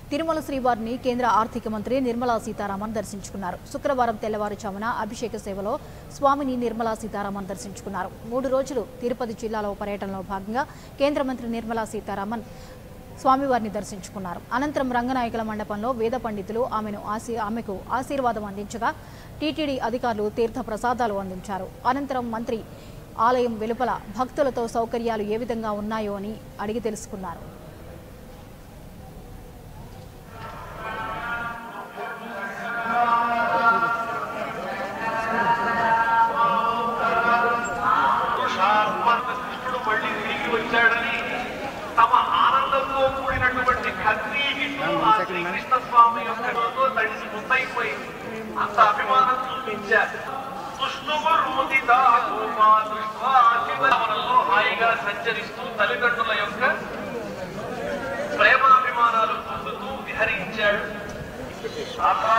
తిరుమల శ్రీవారిని కేంద్ర ఆర్థిక మంత్రి నిర్మలా సీతారామన్ దర్శించుకున్నారు శుక్రవారం తెల్లవారుజామున అభిషేక సేవలో స్వామిని నిర్మలా సీతారామన్ దర్శించుకున్నారు మూడు రోజులు తిరుపతి జిల్లాలో పర్యటనలో భాగంగా కేంద్ర మంత్రి నిర్మలా సీతారామన్ స్వామివారిని దర్శించుకున్నారు అనంతరం రంగనాయకుల మండపంలో వేద పండితులు ఆమెను ఆశీ ఆమెకు ఆశీర్వాదం అందించగా టీటీడీ అధికారులు తీర్థ ప్రసాదాలు అందించారు అనంతరం మంత్రి ఆలయం వెలుపల భక్తులతో సౌకర్యాలు ఏ విధంగా ఉన్నాయో అని అడిగి తెలుసుకున్నారు పురుషార్థ కృష్ణుడు మళ్ళీ తిరిగి వచ్చాడని తమ ఆనందంతో కూడినటువంటి కన్నీటితో ఆ శ్రీకృష్ణ స్వామి యొక్క రోజుతో తడిసి ముద్దయిపోయి అంత అభిమానం చూపించారు తుష్ణుగురుదితా గోపా దృష్ట్వా శివవనంలో హాయిగా సంచరిస్తూ తల్లిదండ్రుల యొక్క ప్రేమాభిమానాలు పొందుతూ విహరించాడు అథా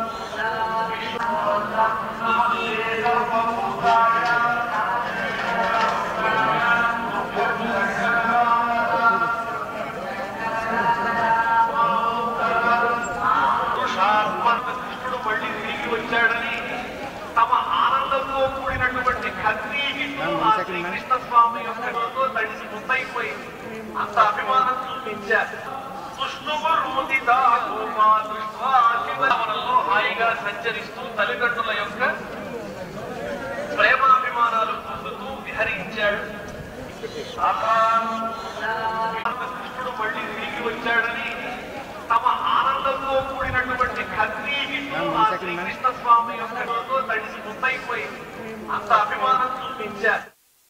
పురుషార్థ కృష్ణుడు మళ్ళీ తిరిగి వచ్చాడని తమ ఆనందంతో కూడినటువంటి కన్నీటితో ఆ శ్రీకృష్ణ స్వామి యొక్క రోజుతో తడిసి ముద్దయిపోయి అంత అభిమానం చూపించారు తుష్ణుగురుదితా గోపా దృష్ట్వా శివవనంలో హాయిగా సంచరిస్తూ తల్లిదండ్రుల యొక్క ప్రేమాభిమానాలు పొందుతూ విహరించాడు అథా కృష్ణుడు మళ్ళీ తిరిగి వచ్చాడని తమ ఆనందంతో కూడినటువంటి కన్నీటితో ఆ శ్రీకృష్ణ స్వామి యొక్క రోజుతో తడిసి ముద్దయిపోయి అంత అభిమానం చూపించారు